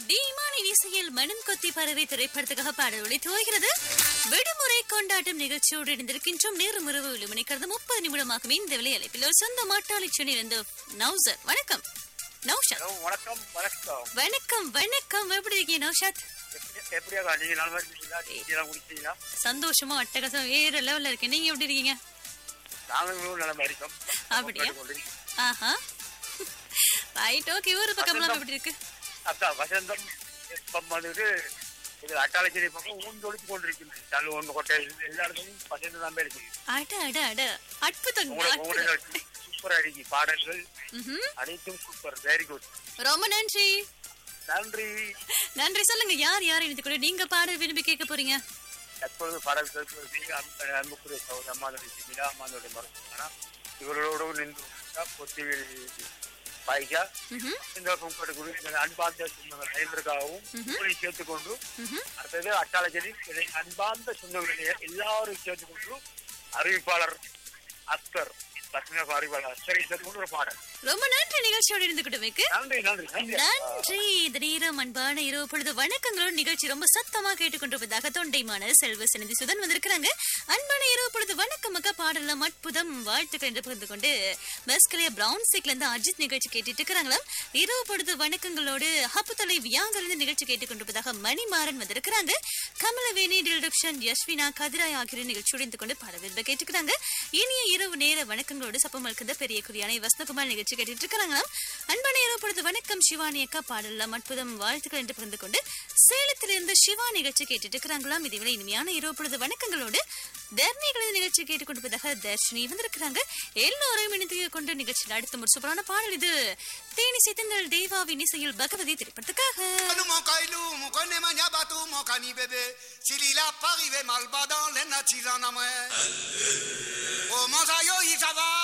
தீமானின் இசையில் மனம் கொத்தி பறவை திரைப்படத்துக்காக பாடல் ஒளித்து வருகிறது விடுமுறை கொண்டாட்டம் நிகழ்ச்சியோடு இணைந்திருக்கின்றோம் நேரம் இரவு ஏழு மணிக்கிறது முப்பது நிமிடமாகும் இந்த விலை அழைப்பில் ஒரு சொந்த மாட்டாளி சென்னையிலிருந்து நௌசர் வணக்கம் நௌஷாத் ஹலோ வணக்கம் வணக்கம் வணக்கம் வணக்கம் எப்படி இருக்கீங்க நௌஷாத் எப்படி- எப்படியா நீங்க நல்லா இருக்கீங்களா டீலாம் குடிச்சீங்களா சந்தோஷமா அட்டகாசம் வேற லெவல்ல இருக்கேன் நீங்க எப்படி இருக்கீங்க நாங்களும் நல்லா இருக்கோம் அப்படியா? கேட்டுக்கொண்டு. ஆஹா ரைட் ஓகே ஊர் பக்கம்லாம் எப்படி இருக்கு அக்கா வசந்தம் இப்பம் வந்துட்டு இது அட்டாளச்சேரி பக்கம் ஊந்தொழிச்சு கொண்டிருக்கிறது தள்ளு ஒன்று கொட்டை எல்லா இடத்துலையும் வசந்தம் தான் இருக்கு அட அட அட அற்புதங்க உங்களை அற்புதம். உங்களை சூப்பர் அடிக்கி பாடல்கள் ம்ஹும். அனைத்தும் சூப்பர் வெரி குட் ரொம்ப நன்றி நன்றி நன்றி சொல்லுங்க யார் யார் இணைந்து கூட நீங்க பாட விரும்பி கேட்க போறீங்க தற்போது பாடல் கேட்பது அன்பு- அன்புக்குரிய சகோதர அம்மானுடைய சிமிலா அம்மானுடைய மருத்துவமனா இவர்களோடு நின்று பொத்திவில் பாய்கா ம்ஹும். இந்த உங்களுடைய இந்த அன்பார்ந்த சொந்தங்கள் ஐவருக்காகவும் உங்களை சேர்த்துக்கொண்டு ம்ஹும். அடுத்தது அட்டாளச்சேரி இதை அன்பார்ந்த சொந்தங்களை எல்லாரும் சேர்த்துக்கொண்டு அறிவிப்பாளர் அஸ்கர் லட்சுமி அறிவிப்பாளர் அஸ்கரை சேர்த்துக்கொண்டு ஒரு பாடல் ரொம்ப நன்றி நிகழ்ச்சியோடு இருந்து கொடுமைக்கு நன்றி நன்றி நன்றி நன்றி இந்த நேரம் அன்பான இரவு பொழுது வணக்கங்களோட நிகழ்ச்சி ரொம்ப சத்தமா கேட்டுக்கொண்டிருப்பதாக தொண்டைமான செல்வ சநிதி சுதன் வந்திருக்கிறாங்க அன்பான இரவு பொழுது வணக்கம் அக்கா பாடலாம் அற்புதம் வாழ்த்துக்கள் என்று பகிர்ந்து கொண்டு பஸ்கலியா பிரவுன் சீக்ல இருந்து அஜித் நிகழ்ச்சி கேட்டுட்டு இருக்கிறாங்களாம் இரவு பொழுது வணக்கங்களோடு ஹப்புத்தலை வியாங்கல் இருந்து நிகழ்ச்சி கேட்டுக்கொண்டிருப்பதாக மணிமாறன் வந்திருக்கிறாங்க கமலவேணி டில்ரக்ஷன் யஸ்வினா கதிராய் ஆகியோர் நிகழ்ச்சியோடு இருந்து கொண்டு பாட விரும்ப கேட்டுக்கிறாங்க இனிய இரவு நேர வணக்கங்களோடு சப்பம் அழுக்கிற பெரிய குறியான வசந்தகுமார் நிகழ்ச்சி கேட்டுட்டு இருக்கிறாங்களாம் அன்பான இரவு பொழுது வணக்கம் சிவானி அக்கா பாடலாம் அற்புதம் வாழ்த்துக்கள் என்று பகிர்ந்து கொண்டு சேலத்திலிருந்து சிவா நிகழ்ச்சி கேட்டுட்டு இருக்கிறாங்களாம் இதுவரை இனிமையான இரவு பொழுது வணக்கங்களோடு தர்ணிகளது நிகழ்ச்சி கேட்டுக்கொண்டிருப்பதாக தர்ஷினி வந்திருக்கிறாங்க எல்லோரையும் இணைந்து கொண்டு நிகழ்ச்சியில் அடுத்த ஒரு சூப்பரான பாடல் இது தேனி சித்தந்தல் தேவாவின் இசையில் பகவதி திரைப்படத்துக்காக Nous mon caillou, mon connaît mania bateau, mon cani bébé. S'il il a pas arrivé mal bas dans les natis en amoué. Oh mon sayo, il ça va,